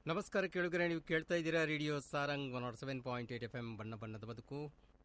ನಮಸ್ಕಾರ ಕೇಳುಗರೆ ನೀವು ಕೇಳ್ತಾ ಇದ್ದೀರಾ radio Sarang one naught seven point eight F M ಬಣ್ಣ ಬಣ್ಣದ ಬದುಕು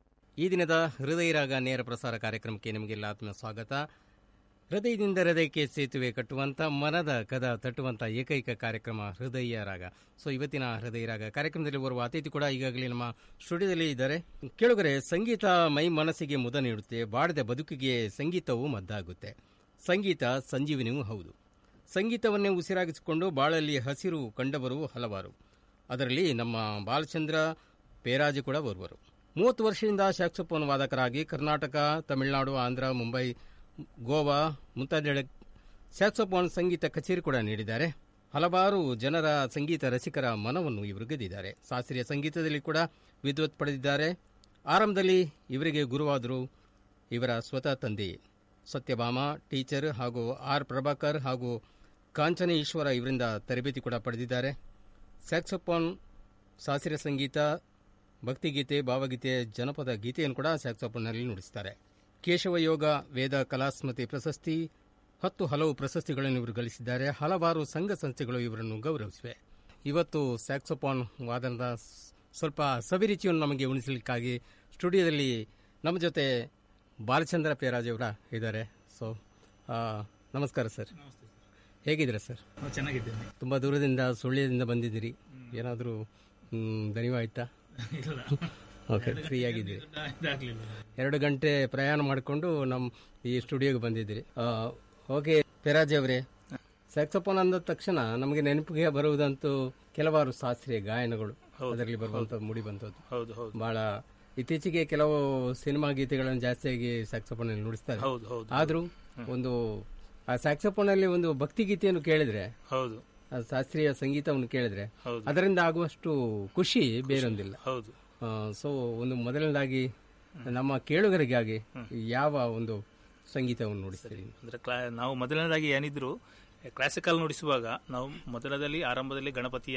ಈ ದಿನದ ಹೃದಯ ರಾಗ ನೇರ ಪ್ರಸಾರ ಕಾರ್ಯಕ್ರಮಕ್ಕೆ ನಿಮಗೆಲ್ಲ ಆತ್ಮ ಸ್ವಾಗತ ಹೃದಯದಿಂದ ಹೃದಯಕ್ಕೆ ಸೇತುವೆ ಕಟ್ಟುವಂತ ಮನದ ಕದ ತಟ್ಟುವಂತ ಏಕೈಕ ಕಾರ್ಯಕ್ರಮ ಹೃದಯ ರಾಗ ಸೊ ಇವತ್ತಿನ ಹೃದಯ ರಾಗ ಕಾರ್ಯಕ್ರಮದಲ್ಲಿ ಬರುವ ಅತಿಥಿ ಕೂಡ ಈಗಾಗಲೇ ನಮ್ಮ ಸ್ಟುಡಿಯೋದಲ್ಲಿ ಇದ್ದಾರೆ ಕೇಳುಗರೆ ಸಂಗೀತ ಮೈ ಮನಸ್ಸಿಗೆ ಮುದ ನೀಡುತ್ತೆ ಬಾಡದ ಬದುಕಿಗೆ ಸಂಗೀತವು ಮದ್ದಾಗುತ್ತೆ ಸಂಗೀತ ಸಂಜೀವನಿಯೂ ಹೌದು ಸಂಗೀತವನ್ನೇ ಉಸಿರಾಗಿಸಿಕೊಂಡು ಬಾಳಲ್ಲಿ ಹಸಿರು ಕಂಡವರು ಹಲವಾರು ಅದರಲ್ಲಿ ನಮ್ಮ ಬಾಲಚಂದ್ರ ಪೇರಾಜಿ ಕೂಡ ಬರುವರು ಮೂವತ್ತು ವರ್ಷದಿಂದ ಸ್ಯಾಕ್ಸೋಫೋನ್ ವಾದಕರಾಗಿ ಕರ್ನಾಟಕ ತಮಿಳುನಾಡು ಆಂಧ್ರ ಮುಂಬೈ ಗೋವಾ ಮುಂತಾದೆಡೆ ಸ್ಯಾಕ್ಸೋಫೋನ್ ಸಂಗೀತ ಕಚೇರಿ ಕೂಡ ನೀಡಿದ್ದಾರೆ ಹಲವಾರು ಜನರ ಸಂಗೀತ ರಸಿಕರ ಮನವನ್ನು ಇವರು ಗೆದ್ದಿದ್ದಾರೆ ಶಾಸ್ತ್ರೀಯ ಸಂಗೀತದಲ್ಲಿ ಕೂಡ ವಿದ್ವತ್ ಪಡೆದಿದ್ದಾರೆ ಆರಂಭದಲ್ಲಿ ಇವರಿಗೆ ಗುರುವಾದರು ಇವರ ಸ್ವತಃ ತಂದೆ ಸತ್ಯಭಾಮ ಟೀಚರ್ ಹಾಗೂ ಆರ್ ಪ್ರಭಾಕರ್ ಹಾಗೂ ಕಾಂಚನ ಈಶ್ವರ ಇವರಿಂದ ತರಬೇತಿ ಕೂಡ ಪಡೆದಿದ್ದಾರೆ ಸ್ಯಾಕ್ಸೋಫೋನ್ ಶಾಸ್ತ್ರೀಯ ಸಂಗೀತ ಭಕ್ತಿಗೀತೆ ಭಾವಗೀತೆ ಜನಪದ ಗೀತೆಯನ್ನು ಕೂಡ ಸ್ಯಾಕ್ಸೋಫೋನ್ನಲ್ಲಿ ನುಡಿಸುತ್ತಾರೆ ಕೇಶವ ಯೋಗ ವೇದ ಕಲಾಸ್ಮೃತಿ ಪ್ರಶಸ್ತಿ ಹತ್ತು ಹಲವು ಪ್ರಶಸ್ತಿಗಳನ್ನು ಇವರು ಗಳಿಸಿದ್ದಾರೆ ಹಲವಾರು ಸಂಘ ಸಂಸ್ಥೆಗಳು ಇವರನ್ನು ಗೌರವಿಸಿವೆ ಇವತ್ತು ಸ್ಯಾಕ್ಸೋಫೋನ್ ವಾದನದ ಸ್ವಲ್ಪ ಸವಿರುಚಿಯನ್ನು ನಮಗೆ ಉಣಿಸಲಿಕ್ಕಾಗಿ ಸ್ಟುಡಿಯೋದಲ್ಲಿ ನಮ್ಮ ಜೊತೆ ಬಾಲಚಂದ್ರ ಪೇರಾಜ್ ಅವರ ಇದ್ದಾರೆ ಸೊ ಆ, ನಮಸ್ಕಾರ ಸರ್ ಹೇಗಿದ್ದೀರಾ ಸರ್ ನಾವು ಚೆನ್ನಾಗಿದ್ದೇನೆ ತುಂಬಾ ದೂರದಿಂದ ಸುಳ್ಯದಿಂದ ಬಂದಿದ್ದೀರಿ ಏನಾದರೂ ದಣಿವಾಯ್ತಾ ಇಲ್ಲ ಓಕೆ ಫ್ರೀ ಆಗಿದ್ದೀರಿ ಇದಾಗ್ಲಿಲ್ಲ ಎರಡು ಗಂಟೆ ಪ್ರಯಾಣ ಮಾಡಿಕೊಂಡು ನಮ್ಮ ಈ ಸ್ಟುಡಿಯೋಗೆ ಬಂದಿದ್ದೀರಿ ಆ, ಓಕೆ ಪೆರಾಜ್ ಅವರೇ ಸ್ಯಾಕ್ಸೋಫೋನ್ ಅಂದ ತಕ್ಷಣ ನಮಗೆ ನೆನಪಿಗೆ ಬರುವುದಂತೂ ಕೆಲವಾರು ಶಾಸ್ತ್ರೀಯ ಗಾಯನಗಳು ಅದರಲ್ಲಿ ಬರುವಂತ ಮೂಡಿ ಬಂತದ್ದು ಹೌದು ಹೌದು ಬಹಳ ಇತ್ತೀಚೆಗೆ ಕೆಲವು ಸಿನಿಮಾ ಗೀತೆಗಳನ್ನು ಜಾಸ್ತಿಯಾಗಿ ಸ್ಯಾಕ್ಸೋಫೋನ್ ಅಲ್ಲಿ ನುಡಿಸ್ತಾರೆ ಹೌದು ಹೌದು ಆದ್ರೂ ಒಂದು ಆ ಸ್ಯಾಕ್ಸೋಫೋನ್ ಅಲ್ಲಿ ಒಂದು ಭಕ್ತಿ ಗೀತೆಯನ್ನು ಕೇಳಿದ್ರೆ ಹೌದು ಆ ಶಾಸ್ತ್ರೀಯ ಸಂಗೀತವನ್ನು ಕೇಳಿದ್ರೆ ಹೌದು. ಅದರಿಂದ ಆಗುವಷ್ಟು ಖುಷಿ ಬೇರೊಂದಿಲ್ಲ ಹೌದು ಸೊ ಒಂದು ಮೊದಲನೇದಾಗಿ ನಮ್ಮ ಕೇಳುಗರಿಗಾಗಿ ಯಾವ ಒಂದು ಸಂಗೀತವನ್ನು ನುಡಿಸ್ತೀರಿ ಅಂದ್ರೆ ಕ್ಲಾ- ನಾವು ಮೊದಲನೇದಾಗಿ ಏನಿದ್ರು ಕ್ಲಾಸಿಕಲ್ ನುಡಿಸುವಾಗ ನಾವು ಮೊದಲದಲ್ಲಿ ಆರಂಭದಲ್ಲಿ ಗಣಪತಿಯ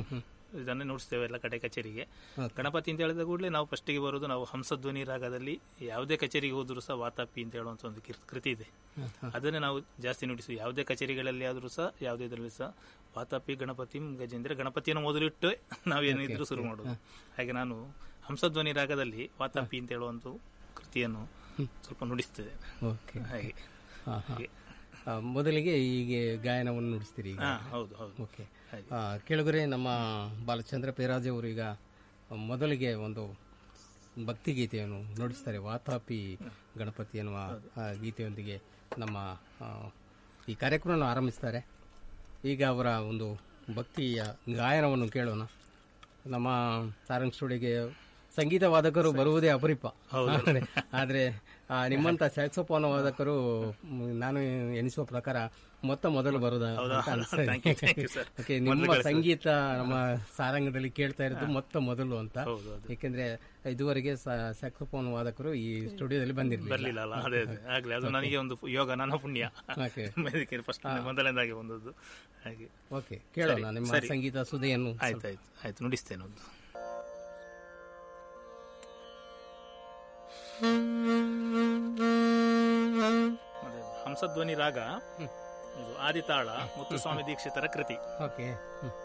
ಇದನ್ನೇ ನುಡಿಸ್ತೇವೆ ಎಲ್ಲ ಕಡೆ ಕಚೇರಿಗೆ ಗಣಪತಿ ಅಂತ ಹೇಳಿದ ಕೂಡಲೇ ನಾವು ಫಸ್ಟಿಗೆ ಬರೋದು ನಾವು ಹಂಸಧ್ವನಿ ರಾಗದಲ್ಲಿ ಯಾವುದೇ ಕಚೇರಿಗೆ ಹೋದ್ರು ಸಹ ವಾತಾಪಿ ಅಂತ ಹೇಳುವಂತ ಒಂದು ಕಿರ್- ಕೃತಿ ಇದೆ ಅದನ್ನೇ ನಾವು ಜಾಸ್ತಿ ನುಡಿಸುವ ಯಾವುದೇ ಕಚೇರಿಗಳಲ್ಲಿ ಆದ್ರೂ ಸಹ ಯಾವುದೇ ಇದರಲ್ಲಿ ಸಹ ವಾತಾಪಿ ಗಣಪತಿ ಗಜೇಂದ್ರ ಗಣಪತಿಯನ್ನು ಮೊದಲಿಟ್ಟು ನಾವೇನಿದ್ರು ಶುರು ಮಾಡೋದು ಹಾಗೆ ನಾನು ಹಂಸಧ್ವನಿ ರಾಗದಲ್ಲಿ ವಾತಾಪಿ ಅಂತ ಹೇಳುವಂತ ಕೃತಿಯನ್ನು ಸ್ವಲ್ಪ ನುಡಿಸ್ತೇವೆ ಓಕೆ ಹಾಗೆ ಹಾ, ಹಾ. ಆ, ಮೊದಲಿಗೆ ಹೀಗೆ ಗಾಯನವನ್ನು ನುಡಿಸ್ತೀರಿ ಈಗ ಹಾ ಹೌದು ಹೌದು ಓಕೆ ಹಾಗೆ. ಆ, ಕೆಳಗರೆ ನಮ್ಮ ಬಾಲಚಂದ್ರ ಪೇರಾಜ್ ಅವರು ಈಗ ಮೊದಲಿಗೆ ಒಂದು ಭಕ್ತಿ ಗೀತೆಯನ್ನು ನುಡಿಸ್ತಾರೆ ವಾತಾಪಿ ಗಣಪತಿ ಎನ್ನುವ ಆ ಗೀತೆಯೊಂದಿಗೆ ನಮ್ಮ ಆ, ಈ ಕಾರ್ಯಕ್ರಮವನ್ನು ಆರಂಭಿಸ್ತಾರೆ ಈಗ ಅವರ ಒಂದು ಭಕ್ತಿಯ ಗಾಯನವನ್ನು ಕೇಳೋಣ ನಮ್ಮ ಸಾರಂಗ್ ಸ್ಟುಡಿಯೋಗೆ ಸಂಗೀತ ವಾದಕರು ಬರುವುದೇ ಅಪರಿಪ ಆದ್ರೆ ಆದ್ರೆ ಆ, ನಿಮ್ಮಂತ ಸ್ಯಾಕ್ಸೋಫೋನ್ ವಾದಕರು ಮ್, ನಾನು ಎನಿಸುವ ಪ್ರಕಾರ ಮೊತ್ತ ಮೊದಲು ಬರುದ ಅಂತ ಅನ್ಸ್ತದೆ. Thank you, thank you, sir. Okay, ನಿಮ್ಮ ಸಂಗೀತ ನಮ್ಮ ಸಾರಂಗದಲ್ಲಿ ಕೇಳ್ತಾ ಇರೋದು ಮೊತ್ತ ಮೊದಲು ಅಂತ ಹೌದು ಹೌದು ಏಕೆಂದ್ರೆ ಇದುವರೆಗೆ ಸ್ಯಾಕ್ಸೋಫೋನ್ ವಾದಕರು ಈ ಸ್ಟುಡಿಯೋದಲ್ಲಿ ಬಂದಿರಲಿಲ್ಲ ಬರ್ಲಿಲ್ಲ ಅಲ್ಲ ಅದೇ ಅದೇ ಆಗ್ಲಿ ಅದು ನನಗೆ ಒಂದು ಯೋಗ ನನ್ನ ಪುಣ್ಯ ಓಕೆ ಅದಕ್ಕೆ ಫಸ್ಟ್ ಮೊದಲನೇದಾಗಿ ಬಂದದ್ದು ಹಾಗೆ ಓಕೆ ಕೇಳೋಣ ನಿಮ್ಮ ಸರಿ. ಸಂಗೀತ ಸುದೆಯನ್ನು ಆಯ್ತಾಯ್ತು ಆಯ್ತು ನುಡಿಸ್ತೇನೆ ಒಂದು ಅದೇ, ಹಂಸಧ್ವನಿ ರಾಗ ಇದು ಆದಿತಾಳ ಮುತ್ತುಸ್ವಾಮಿ ದೀಕ್ಷಿತರ ಕೃತಿ ಓಕೆ ಹ್ಮ್.